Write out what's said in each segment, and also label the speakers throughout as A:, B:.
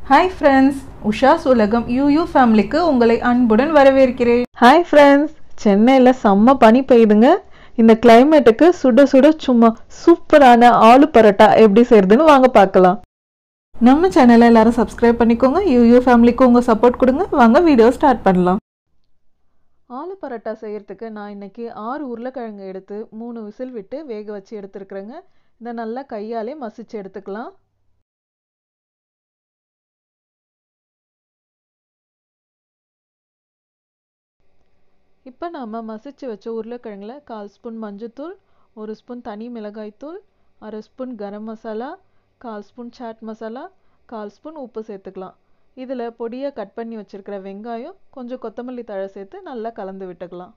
A: hi friends Usha's உலகம் UU ஃபேமிலிக்கு உங்களை அன்புடன் வரவேற்கிறேன் ஹாய் ஃப்ரெண்ட்ஸ் சென்னையில் செம்ம பனி பெய்யுதுங்க இந்த கிளைமேட்டுக்கு சுட சுட சும்மா சூப்பரான ஆலு பரோட்டா எப்படி செய்யறதுன்னு வாங்க பார்க்கலாம் நம்ம சேனலை எல்லாரும் சப்ஸ்கிரைப் பண்ணிக்கோங்க யூயூ ஃபேமிலிக்கு உங்கள் சப்போர்ட் கொடுங்க வாங்க வீடியோ ஸ்டார்ட் பண்ணலாம் ஆலு பரோட்டா செய்யறதுக்கு நான் இன்னைக்கு ஆறு உருளைக்கிழங்கு எடுத்து மூணு விசில் விட்டு வேக வச்சு எடுத்துருக்குறேங்க இதை நல்லா கையாலே மசிச்சு எடுத்துக்கலாம் இப்போ நாம் மசிச்சு வச்ச உருளைக்கிழங்குல கால் ஸ்பூன் மஞ்சத்தூள் ஒரு ஸ்பூன் தனி மிளகாய்த்தூள் அரை ஸ்பூன் கரம் மசாலா கால் ஸ்பூன் சாட் மசாலா கால் ஸ்பூன் உப்பு சேர்த்துக்கலாம் இதில் பொடியாக கட் பண்ணி வச்சுருக்கிற வெங்காயம் கொஞ்சம் கொத்தமல்லி தழை சேர்த்து நல்லா கலந்து விட்டுக்கலாம்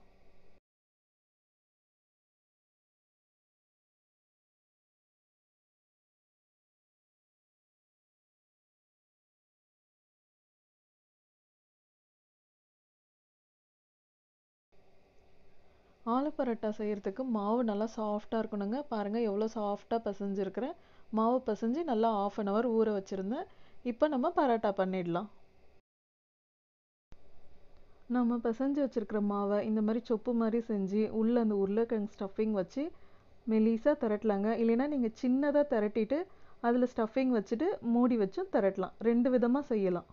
A: ஆலு பரோட்டா செய்கிறதுக்கு மாவு நல்லா சாஃப்டாக இருக்கணுங்க பாருங்கள் எவ்வளோ சாஃப்டாக பிசைஞ்சிருக்கிறேன் மாவு பிசைஞ்சு நல்லா ஆஃப் அன் ஹவர் ஊற வச்சுருந்தேன் இப்போ நம்ம பரோட்டா பண்ணிடலாம் நம்ம பிசைஞ்சு வச்சுருக்கிற மாவை இந்த மாதிரி சொப்பு மாதிரி செஞ்சு உள்ளே அந்த உருளைக்கிழங்கு ஸ்டஃபிங் வச்சு மெலிசாக திரட்டலாங்க இல்லைன்னா நீங்கள் சின்னதாக திரட்டிட்டு அதில் ஸ்டஃபிங் வச்சுட்டு மூடி வச்சும் திரட்டலாம் ரெண்டு விதமாக செய்யலாம்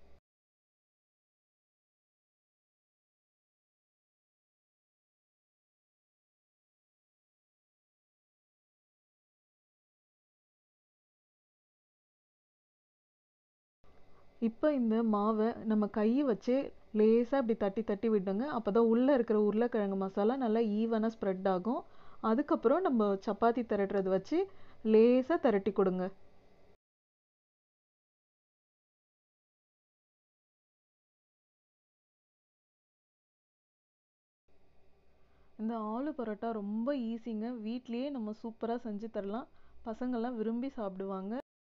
A: இப்போ இந்த மாவை நம்ம கையை வச்சு லேசாக இப்படி தட்டி தட்டி விடுங்க அப்போ தான் உள்ளே இருக்கிற உருளைக்கிழங்கு மசாலா நல்லா ஈவனாக ஸ்ப்ரெட் ஆகும் அதுக்கப்புறம் நம்ம சப்பாத்தி திரட்டுறது வச்சு லேசாக திரட்டி கொடுங்க இந்த ஆலு பரோட்டா ரொம்ப ஈஸிங்க வீட்லேயே நம்ம சூப்பராக செஞ்சு தரலாம் பசங்கள்லாம் விரும்பி சாப்பிடுவாங்க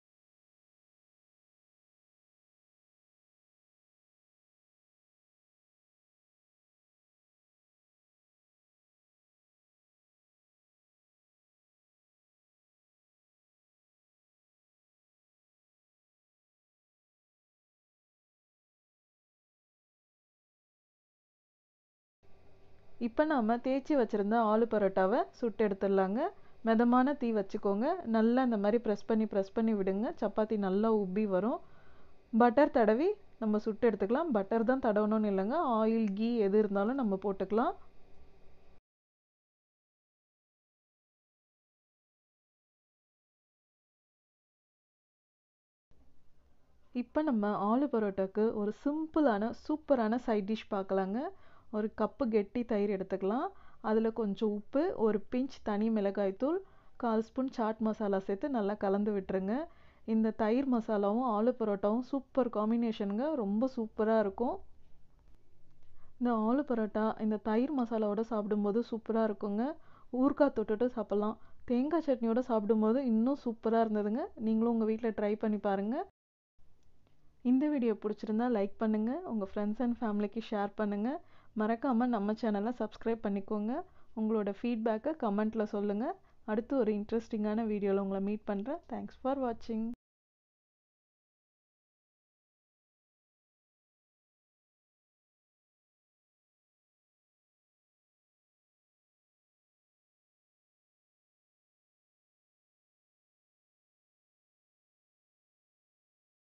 A: இப்போ நம்ம தேய்ச்சி வச்சுருந்த ஆலு பரோட்டாவை சுட்டு எடுத்துடலாங்க மிதமான தீ வச்சுக்கோங்க நல்லா இந்த மாதிரி ப்ரெஸ் பண்ணி ப்ரெஸ் பண்ணி விடுங்க சப்பாத்தி நல்லா உப்பி வரும் பட்டர் தடவி நம்ம சுட்டு எடுத்துக்கலாம் பட்டர் தான் தடவணும்னு இல்லைங்க ஆயில் கீ எது இருந்தாலும் நம்ம போட்டுக்கலாம் இப்போ நம்ம ஆலு பரோட்டாக்கு ஒரு சிம்பிளான சூப்பரான சைட் டிஷ் பார்க்கலாங்க ஒரு கப்பு கெட்டி தயிர் எடுத்துக்கலாம் அதில் கொஞ்சம் உப்பு ஒரு பிஞ்ச் தனி மிளகாய்த்தூள் கால் ஸ்பூன் சாட் மசாலா சேர்த்து நல்லா கலந்து விட்டுருங்க இந்த தயிர் மசாலாவும் ஆலு பரோட்டாவும் சூப்பர் காம்பினேஷனுங்க ரொம்ப சூப்பராக இருக்கும் இந்த ஆலு பரோட்டா இந்த தயிர் மசாலாவோட சாப்பிடும்போது சூப்பராக இருக்குங்க ஊறுகாய் தொட்டுட்டு சாப்பிட்லாம் தேங்காய் சட்னியோட சாப்பிடும்போது இன்னும் சூப்பராக இருந்ததுங்க நீங்களும் உங்கள் வீட்டில் ட்ரை பண்ணி பாருங்கள் இந்த வீடியோ பிடிச்சிருந்தா லைக் பண்ணுங்கள் உங்கள் ஃப்ரெண்ட்ஸ் அண்ட் ஃபேமிலிக்கு ஷேர் பண்ணுங்கள் மறக்காமல் நம்ம சேனலை சப்ஸ்கிரைப் பண்ணிக்கோங்க உங்களோட ஃபீட்பேக்கை கமெண்ட்டில் சொல்லுங்கள் அடுத்து ஒரு இன்ட்ரெஸ்டிங்கான வீடியோவில் உங்களை மீட் பண்ணுறேன் தேங்க்ஸ் ஃபார் வாட்சிங்